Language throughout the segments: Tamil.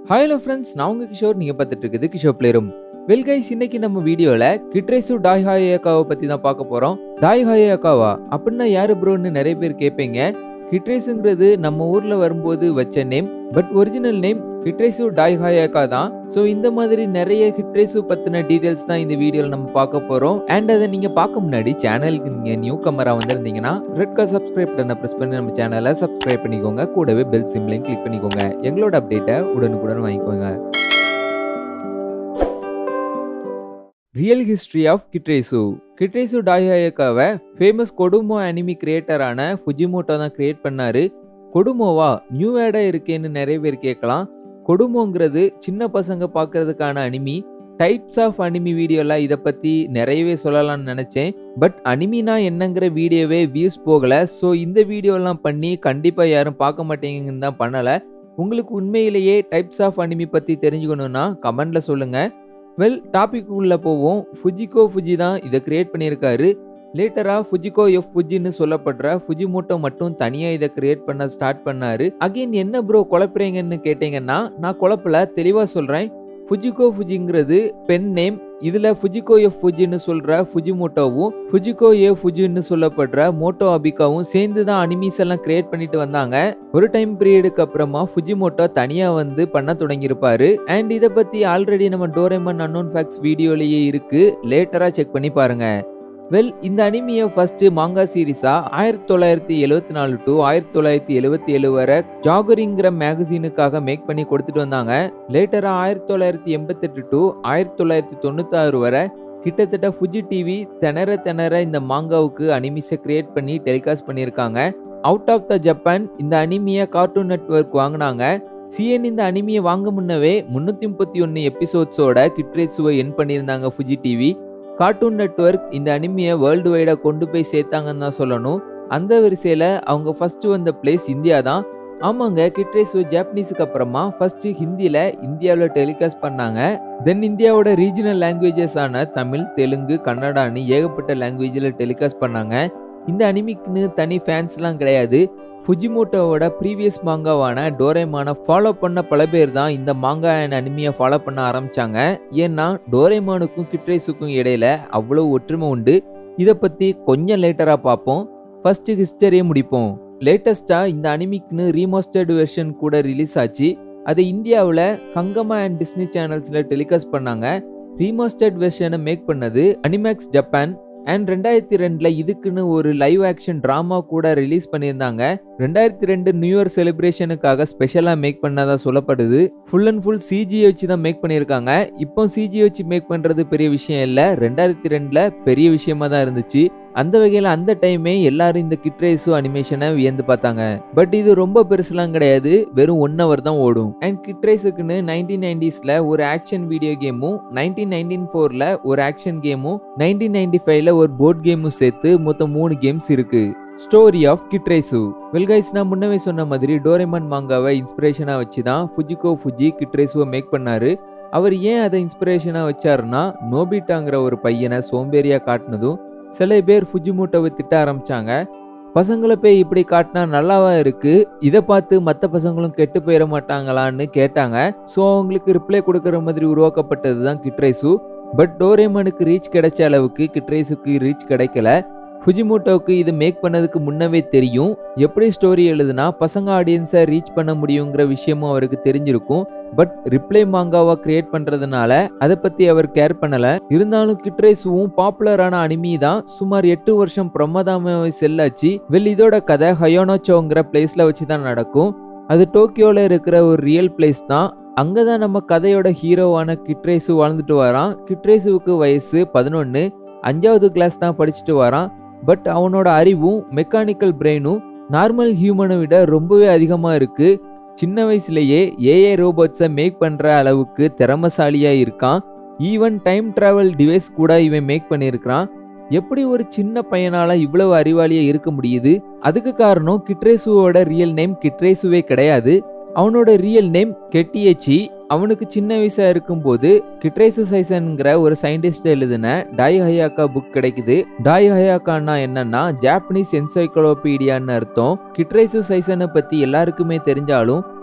ஹலோ ஃப்ரெண்ட்ஸ் நான் உங்க கிஷோர் நீங்க பார்த்துட்டு இருக்குது கிஷோர் பிளேரும் வெல் கைஸ் இன்னைக்கு நம்ம வீடியோல கிட்ரேசு டாய் ஹாயக்காவை பத்தி தான் பார்க்க போறோம் டாய் ஹாயக்காவா அப்படின்னா யாரு ப்ரோன்னு நிறைய பேர் கேட்பீங்க கிட்ரேஸுங்கிறது நம்ம ஊர்ல வரும்போது வச்ச name but original name Kiteretsu Daihyakka தான் ஸோ இந்த மாதிரி நிறைய கிட்ரேசு பத்தின டீடைல்ஸ் தான் இந்த வீடியோவில் நம்ம பார்க்க போறோம் அண்ட் அதை நீங்க பார்க்க முன்னாடி சேனலுக்கு நீங்க நியூ கமரா வந்திருந்தீங்கன்னா ரெட் கலர் சப்ஸ்கிரைப் பட்டனை ப்ரெஸ் பண்ணி நம்ம சேனலை சப்ஸ்கிரைப் பண்ணிக்கோங்க கூடவே பெல் சிம்லையும் கிளிக் பண்ணிக்கோங்க எங்களோட அப்டேட்டை உடனுக்குடன் வாங்கிக்கோங்க real history of Kiteretsu Kiteretsu டாய்ஹாயக்காவை ஃபேமஸ் கொடுமோ அனிமி கிரியேட்டரான ஃபுஜிமோட்டோ தான் கிரியேட் பண்ணாரு கொடுமோவா நியூ வேடா இருக்கேன்னு நிறைய பேர் கேட்கலாம் கொடுமோங்கிறது சின்ன பசங்க பார்க்கறதுக்கான அனிமி டைப்ஸ் ஆஃப் அனிமி வீடியோலாம் இதை பற்றி நிறையவே சொல்லலாம்னு நினச்சேன் பட் அனிமினா என்னங்கிற வீடியோவே வியூஸ் போகலை ஸோ இந்த வீடியோலாம் பண்ணி கண்டிப்பாக யாரும் பார்க்க மாட்டேங்கன்னு தான் பண்ணலை உங்களுக்கு உண்மையிலேயே டைப்ஸ் ஆஃப் அனிமி பற்றி தெரிஞ்சுக்கணுன்னா கமெண்டில் சொல்லுங்கள் வெல் டாபிக் உள்ள போவோம் ஃபுஜிகோ ஃபுஜி தான் இதை கிரியேட் பண்ணியிருக்காரு லேட்டரா ஃபுஜிகோ எஃப் ஃபுஜின்னு சொல்லப்படுற ஃபுஜிமோட்டோ மட்டும் தனியா இதை கிரியேட் பண்ண ஸ்டார்ட் பண்ணாரு அகைன் என்ன ப்ரோ குழப்புறீங்கன்னு கேட்டீங்கன்னா நான் குழப்பல தெளிவா சொல்றேன் ஃபுஜிகோ ஃபுஜிங்கிறது பென் நேம் இதுல ஃபுஜிகோ எஃப் ஃபுஜின்னு சொல்ற ஃபுஜிமோட்டோவும் ஃபுஜிகோ ஏ ஃபுஜின்னு சொல்லப்படுற மோட்டோ அபிகாவும் சேர்ந்து தான் அனிமீஸ் எல்லாம் கிரியேட் பண்ணிட்டு வந்தாங்க ஒரு டைம் பீரியடுக்கு அப்புறமா ஃபுஜிமோட்டோ தனியா வந்து பண்ண தொடங்கியிருப்பாரு அண்ட் இதை பத்தி ஆல்ரெடி நம்ம டோரேமன் அன்னோன் ஃபேக்ஸ் வீடியோலயே இருக்கு லேட்டரா செக் பண்ணி பாருங்க வெல் இந்த அனிமியை ஃபர்ஸ்ட் மாங்கா சீரிஸா ஆயிரத்தி தொள்ளாயிரத்தி எழுவத்தி நாலு டு ஆயிரத்தி தொள்ளாயிரத்தி எழுவத்தி ஏழு வரை ஜாகரிங்கிற மேகசீனுக்காக மேக் பண்ணி கொடுத்துட்டு வந்தாங்க லேட்டரா ஆயிரத்தி தொள்ளாயிரத்தி எண்பத்தெட்டு டு ஆயிரத்தி தொள்ளாயிரத்தி தொண்ணூத்தாறு வரை கிட்டத்தட்ட ஃபுஜி டிவி திணற திணற இந்த மாங்காவுக்கு அனிமிஸை கிரியேட் பண்ணி டெலிகாஸ்ட் பண்ணியிருக்காங்க அவுட் ஆஃப் த ஜப்பான் இந்த அனிமியை கார்ட்டூன் நெட்ஒர்க் வாங்கினாங்க சிஎன் இந்த அனிமியை வாங்க முன்னவே முன்னூற்றி முப்பத்தி ஒன்று எபிசோட்ஸோட கிட்ரேட்ஸுவை என் பண்ணியிருந்தாங்க ஃபுஜி டிவி கார்ட்டூன் நெட்ஒர்க் இந்த அனிமியை வேர்ல்டு வைடாக கொண்டு போய் சேர்த்தாங்கன்னு தான் சொல்லணும் அந்த வரிசையில் அவங்க ஃபர்ஸ்ட் வந்த பிளேஸ் இந்தியா தான் ஆமாங்க கிட்ரேஸ் ஜாப்பனீஸுக்கு அப்புறமா ஃபர்ஸ்ட் ஹிந்தியில் இந்தியாவில் டெலிகாஸ்ட் பண்ணாங்க தென் இந்தியாவோட ரீஜனல் லாங்குவேஜஸான தமிழ் தெலுங்கு கன்னடான்னு ஏகப்பட்ட லாங்குவேஜில் டெலிகாஸ்ட் பண்ணாங்க இந்த அனிமிக்குன்னு தனி ஃபேன்ஸ்லாம் கிடையாது ஃபுஜிமோட்டோவோட ப்ரீவியஸ் மாங்காவான டோரேமானை ஃபாலோ பண்ண பல பேர் தான் இந்த மாங்கா அண்ட் அனிமியை ஃபாலோ பண்ண ஆரம்பிச்சாங்க ஏன்னா டோரேமானுக்கும் கிட்ரேஸுக்கும் இடையில அவ்வளோ ஒற்றுமை உண்டு இதை பற்றி கொஞ்சம் லேட்டராக பார்ப்போம் ஃபர்ஸ்ட் ஹிஸ்டரியை முடிப்போம் லேட்டஸ்ட்டாக இந்த அனிமிக்குன்னு ரீமாஸ்டர்டு வெர்ஷன் கூட ரிலீஸ் ஆச்சு அதை இந்தியாவில் கங்கமா அண்ட் டிஸ்னி சேனல்ஸில் டெலிகாஸ்ட் பண்ணாங்க ரீமாஸ்டர்ட் வெர்ஷனை மேக் பண்ணது அனிமேக்ஸ் ஜப்பான் அண்ட் ரெண்டாயிரத்தி ரெண்டுல இதுக்குன்னு ஒரு லைவ் ஆக்ஷன் ட்ராமா கூட ரிலீஸ் பண்ணியிருந்தாங்க ரெண்டாயிரத்தி ரெண்டு நியூ இயர் செலிப்ரேஷனுக்காக ஸ்பெஷலாக மேக் பண்ணதா சொல்லப்படுது ஃபுல் அண்ட் ஃபுல் சிஜி வச்சு தான் மேக் பண்ணியிருக்காங்க இப்போ சிஜி வச்சு மேக் பண்ணுறது பெரிய விஷயம் இல்லை ரெண்டாயிரத்தி ரெண்டில் பெரிய விஷயமா தான் இருந்துச்சு அந்த வகையில் அந்த டைமே எல்லாரும் இந்த கிட்ரேஸு அனிமேஷனை வியந்து பார்த்தாங்க பட் இது ரொம்ப பெருசுலாம் கிடையாது வெறும் ஒன் ஹவர் தான் ஓடும் அண்ட் கிட்ரேஸுக்குன்னு நைன்டீன் நைன்டிஸில் ஒரு ஆக்ஷன் வீடியோ கேமும் நைன்டீன் நைன்டீன் ஃபோரில் ஒரு ஆக்ஷன் கேமும் நைன்டீன் நைன்டி ஃபைவ்ல ஒரு போர்ட் கேமும் சேர்த்து மொத்தம் மூணு கேம்ஸ் இருக்கு ஸ்டோரி ஆஃப் கிட்ரேசு வெல்கைஸ் நான் முன்னவே சொன்ன மாதிரி டோரேமான் மாங்காவை இன்ஸ்பிரேஷனாக வச்சு தான் ஃபுஜிகோ ஃபுஜி கிட்ரேசுவை மேக் பண்ணாரு அவர் ஏன் அதை இன்ஸ்பிரேஷனாக வச்சாருன்னா நோபிட்டாங்கிற ஒரு பையனை சோம்பேறியாக காட்டினதும் சில பேர் ஃபுஜிமோட்டோவை திட்ட ஆரம்பிச்சாங்க பசங்களை போய் இப்படி காட்டினா நல்லாவா இருக்கு இதை பார்த்து மற்ற பசங்களும் கெட்டு போயிட மாட்டாங்களான்னு கேட்டாங்க ஸோ அவங்களுக்கு ரிப்ளை கொடுக்குற மாதிரி உருவாக்கப்பட்டது தான் கிட்ரேசு பட் டோரேமனுக்கு ரீச் கிடைச்ச அளவுக்கு கிட்ரேஸுக்கு ரீச் கிடைக்கல ஃபுஜிமோட்டோவுக்கு இது மேக் பண்ணதுக்கு முன்னவே தெரியும் எப்படி ஸ்டோரி எழுதுனா பசங்க ஆடியன்ஸை ரீச் பண்ண முடியுங்கிற விஷயமும் அவருக்கு தெரிஞ்சிருக்கும் பட் ரிப்ளை மாங்காவா கிரியேட் பண்றதுனால அதை பத்தி அவர் கேர் பண்ணல இருந்தாலும் கிட்ரேஸுவும் பாப்புலரான அனிமி தான் சுமார் எட்டு வருஷம் பிரமதாமாவை செல்லாச்சு வெல் இதோட கதை ஹயோனோச்சோங்கிற பிளேஸ்ல வச்சு தான் நடக்கும் அது டோக்கியோல இருக்கிற ஒரு ரியல் பிளேஸ் தான் அங்கதான் நம்ம கதையோட ஹீரோவான கிட்ரேசு வாழ்ந்துட்டு வரான் கிட்ரேசுவுக்கு வயசு பதினொன்னு அஞ்சாவது கிளாஸ் தான் படிச்சுட்டு வரான் பட் அவனோட அறிவும் மெக்கானிக்கல் பிரெயினும் நார்மல் ஹியூமனை விட ரொம்பவே அதிகமாக இருக்கு சின்ன வயசுலயே ஏஐ ரோபோட்ஸை மேக் பண்ற அளவுக்கு திறமசாலியா இருக்கான் ஈவன் டைம் டிராவல் டிவைஸ் கூட இவன் மேக் பண்ணியிருக்கிறான் எப்படி ஒரு சின்ன பையனால இவ்வளவு அறிவாளியா இருக்க முடியுது அதுக்கு காரணம் கிட்ரேசுவோட ரியல் நேம் கிட்ரேசுவே கிடையாது அவனோட ரியல் நேம் கெட்டியச்சி அவனுக்கு சின்ன வயசா இருக்கும்போது கிட்ரேசு சைசன்ங்கிற ஒரு சயின்டிஸ்ட் எழுதின டாய் ஹயாக்கா புக் கிடைக்குது டாய் ஹயாக்கான்னா என்னன்னா ஜாப்பனீஸ் என்சைக்ளோபீடியான்னு அர்த்தம் கிட்ரேசு சைசனை பத்தி எல்லாருக்குமே தெரிஞ்சாலும்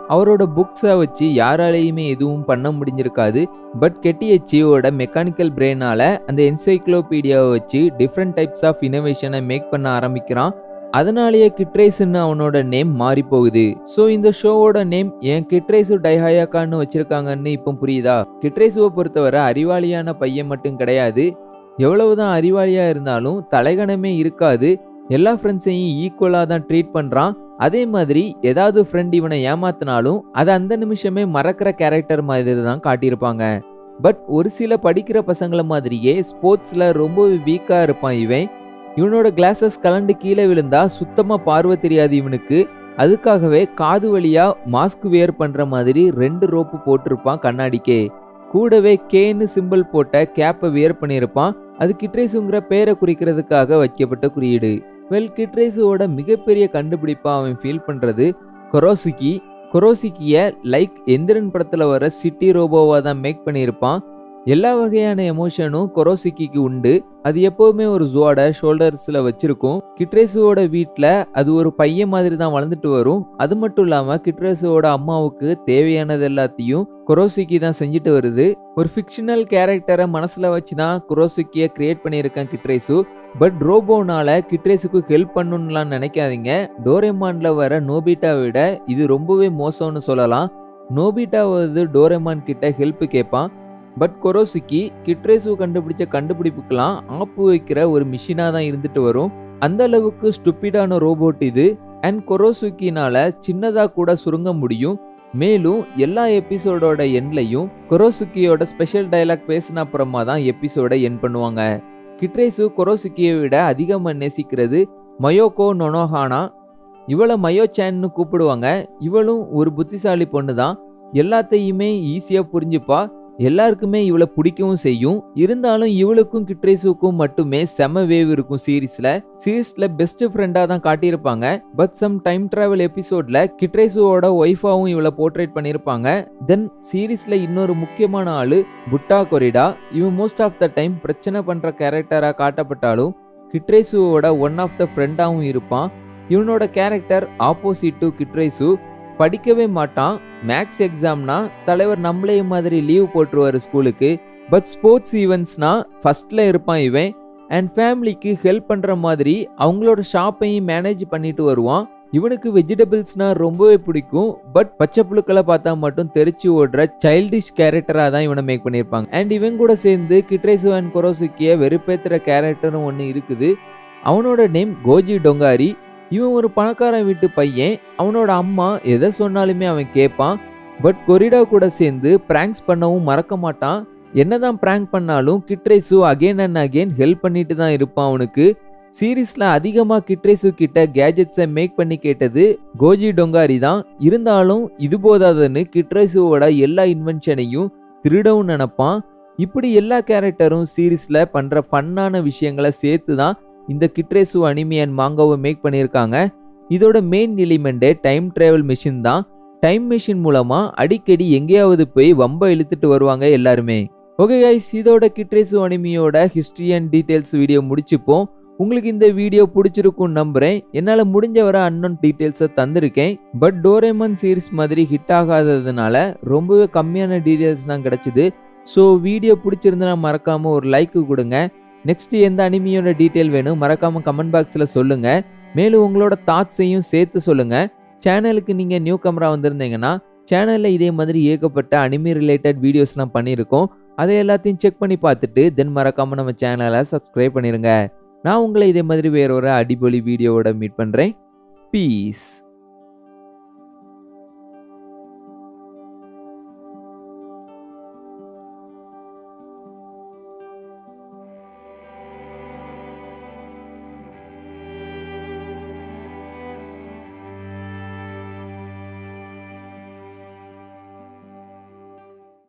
அவரோட புக்ஸை வச்சு யாராலையுமே எதுவும் பண்ண முடிஞ்சிருக்காது பட் கெட்டியச்சியோட மெக்கானிக்கல் பிரெயினால அந்த என்சைக்ளோபீடியாவை வச்சு டிஃப்ரெண்ட் டைப்ஸ் ஆஃப் இனோவேஷனை மேக் பண்ண ஆரம்பிக்கிறான் அதனாலேயே கிட்ரேஸ்ன்னு அவனோட நேம் மாறி போகுது ஸோ இந்த ஷோவோட நேம் ஏன் கிட்ரேசு டைஹாயாக்கான்னு வச்சிருக்காங்கன்னு இப்போ புரியுதா கிட்ரேசுவை பொறுத்தவரை அறிவாளியான பையன் மட்டும் கிடையாது எவ்வளவுதான் அறிவாளியா இருந்தாலும் தலைகணமே இருக்காது எல்லா ஃப்ரெண்ட்ஸையும் ஈக்குவலாக தான் ட்ரீட் பண்ணுறான் அதே மாதிரி ஏதாவது ஃப்ரெண்ட் இவனை ஏமாத்தினாலும் அதை அந்த நிமிஷமே மறக்கிற கேரக்டர் மாதிரி தான் காட்டியிருப்பாங்க பட் ஒரு சில படிக்கிற பசங்களை மாதிரியே ஸ்போர்ட்ஸில் ரொம்ப வீக்காக இருப்பான் இவன் இவனோட கிளாஸஸ் கலண்டு கீழே விழுந்தா சுத்தமாக பார்வை தெரியாது இவனுக்கு அதுக்காகவே காது வழியா மாஸ்க் வேர் பண்ணுற மாதிரி ரெண்டு ரோப்பு போட்டிருப்பான் கண்ணாடிக்கே கூடவே கேன்னு சிம்பிள் போட்ட கேப்பை வியர் பண்ணியிருப்பான் அது கிட்ரேசுங்கிற பேரை குறிக்கிறதுக்காக வைக்கப்பட்ட குறியீடு வெல் கிட்ரேசுவோட மிகப்பெரிய கண்டுபிடிப்பா அவன் ஃபீல் பண்றது கொரோசுகி கொரோசிக்கிய லைக் எந்திரன் படத்துல வர சிட்டி ரோபோவா தான் மேக் பண்ணியிருப்பான் எல்லா வகையான எமோஷனும் கொரோசிக்கிக்கு உண்டு அது எப்போவுமே ஒரு ஜுவாட ஷோல்டர்ஸில் வச்சிருக்கும் கிட்ரேசுவோட வீட்டில் அது ஒரு பையன் மாதிரி தான் வளர்ந்துட்டு வரும் அது மட்டும் இல்லாமல் கிட்ரேசுவோட அம்மாவுக்கு தேவையானது எல்லாத்தையும் குரோசிக்கி தான் செஞ்சுட்டு வருது ஒரு ஃபிக்ஷனல் கேரக்டரை மனசில் வச்சு தான் குரோசிக்கியை கிரியேட் பண்ணியிருக்கேன் கிட்ரேசு பட் ரோபோனால கிட்ரேஸுக்கு ஹெல்ப் பண்ணணும்லாம் நினைக்காதீங்க டோரேமான்ல வர நோபிட்டா விட இது ரொம்பவே மோசம்னு சொல்லலாம் நோபிட்டா வந்து டோரேமான் கிட்ட ஹெல்ப் கேட்பான் பட் கொரோசுக்கி கிட்ரேசு கண்டுபிடிச்ச கண்டுபிடிப்புக்கெல்லாம் ஆப்பு வைக்கிற ஒரு மிஷினாக தான் இருந்துட்டு வரும் அந்த அளவுக்கு ஸ்டுப்பிடான ரோபோட் இது அண்ட் கொரோசுக்கினால சின்னதாக கூட சுருங்க முடியும் மேலும் எல்லா எபிசோடோட எண்ட்லையும் கொரோசுக்கியோட ஸ்பெஷல் டைலாக் பேசின அப்புறமா தான் எபிசோட என் பண்ணுவாங்க கிட்ரேசு கொரோசுக்கியை விட அதிகமாக நேசிக்கிறது மயோகோ நொனோஹானா இவளை மயோ சேன்னு கூப்பிடுவாங்க இவளும் ஒரு புத்திசாலி பொண்ணு தான் எல்லாத்தையுமே ஈஸியாக புரிஞ்சுப்பா எல்லாருக்குமே இவளை பிடிக்கவும் செய்யும் இருந்தாலும் இவளுக்கும் கிட்ரேசுக்கும் மட்டுமே செம வேவ் இருக்கும் சீரீஸ்ல சீரீஸ்ல பெஸ்ட் ஃப்ரெண்டா தான் காட்டியிருப்பாங்க பட் சம் டைம் டிராவல் எபிசோட்ல கிட்ரேசுவோட ஒய்ஃபாவும் இவளை போர்ட்ரேட் பண்ணியிருப்பாங்க தென் சீரீஸ்ல இன்னொரு முக்கியமான ஆளு புட்டா கொரிடா இவன் மோஸ்ட் ஆஃப் த டைம் பிரச்சனை பண்ற கேரக்டரா காட்டப்பட்டாலும் கிட்ரேசுவோட ஒன் ஆஃப் த ஃப்ரெண்டாவும் இருப்பான் இவனோட கேரக்டர் ஆப்போசிட் டு கிட்ரேசு படிக்கவே மாட்டான் மேக்ஸ் எக்ஸாம்னா தலைவர் நம்மளே மாதிரி லீவ் போட்டுருவாரு ஸ்கூலுக்கு பட் ஸ்போர்ட்ஸ் ஈவெண்ட்ஸ்னா ஃபர்ஸ்ட்ல இருப்பான் இவன் அண்ட் ஃபேமிலிக்கு ஹெல்ப் பண்ற மாதிரி அவங்களோட ஷாப்பையும் மேனேஜ் பண்ணிட்டு வருவான் இவனுக்கு வெஜிடபிள்ஸ்னா ரொம்பவே பிடிக்கும் பட் பச்சை புழுக்களை பார்த்தா மட்டும் தெரிச்சு ஓடுற சைல்டிஷ் கேரக்டரா தான் இவனை மேக் பண்ணியிருப்பாங்க அண்ட் இவன் கூட சேர்ந்து கிட்ரேசு அண்ட் கொரோசுக்கிய வெறுப்பேத்துற கேரக்டரும் ஒன்று இருக்குது அவனோட நேம் கோஜி டொங்காரி இவன் ஒரு பணக்காரன் வீட்டு பையன் அவனோட அம்மா எதை சொன்னாலுமே அவன் கேட்பான் பட் கொரிடா கூட சேர்ந்து பிராங்க்ஸ் பண்ணவும் மறக்க மாட்டான் என்னதான் பிராங்க் பண்ணாலும் Kiteretsu again and again help பண்ணிட்டு தான் இருப்பான் அவனுக்கு சீரீஸ்ல அதிகமா கிட்ரேசு கிட்ட கேஜெட்ஸை மேக் பண்ணி கேட்டது கோஜி டொங்காரி தான் இருந்தாலும் இது போதாதுன்னு கிட்ரேசுவோட எல்லா இன்வென்ஷனையும் திருடவும் நினைப்பான் இப்படி எல்லா கேரக்டரும் சீரீஸ்ல பண்ற ஃபன்னான விஷயங்களை சேர்த்து தான் இந்த கிட்ரேசு அனிமி அண்ட் மாங்காவை மேக் பண்ணியிருக்காங்க இதோட மெயின் எலிமெண்ட்டே டைம் டிராவல் மிஷின் தான் டைம் மிஷின் மூலமா அடிக்கடி எங்கேயாவது போய் வம்ப இழுத்துட்டு வருவாங்க எல்லாருமே ஓகே கைஸ் இதோட கிட்ரேசு அனிமியோட ஹிஸ்ட்ரி அண்ட் டீடைல்ஸ் வீடியோ முடிச்சுப்போம் உங்களுக்கு இந்த வீடியோ பிடிச்சிருக்கும் நம்புறேன் என்னால் முடிஞ்ச வர அன்னோன் டீட்டெயில்ஸை தந்திருக்கேன் பட் டோரேமன் சீரிஸ் மாதிரி ஹிட் ஆகாததுனால ரொம்பவே கம்மியான டீட்டெயில்ஸ் தான் கிடைச்சிது ஸோ வீடியோ பிடிச்சிருந்தனா மறக்காமல் ஒரு லைக்கு கொடுங்க நெக்ஸ்ட் எந்த அனிமியோட டீட்டெயில் வேணும் மறக்காமல் கமெண்ட் பாக்ஸில் சொல்லுங்கள் மேலும் உங்களோட தாட்ஸையும் சேர்த்து சொல்லுங்கள் சேனலுக்கு நீங்கள் நியூ கமரா வந்திருந்தீங்கன்னா சேனலில் இதே மாதிரி ஏகப்பட்ட அனிமி ரிலேட்டட் வீடியோஸ்லாம் பண்ணியிருக்கோம் அதை எல்லாத்தையும் செக் பண்ணி பார்த்துட்டு தென் மறக்காமல் நம்ம சேனலை சப்ஸ்கிரைப் பண்ணிடுங்க நான் உங்களை இதே மாதிரி வேற ஒரு அடிபொலி வீடியோவோட மீட் பண்ணுறேன் பீஸ்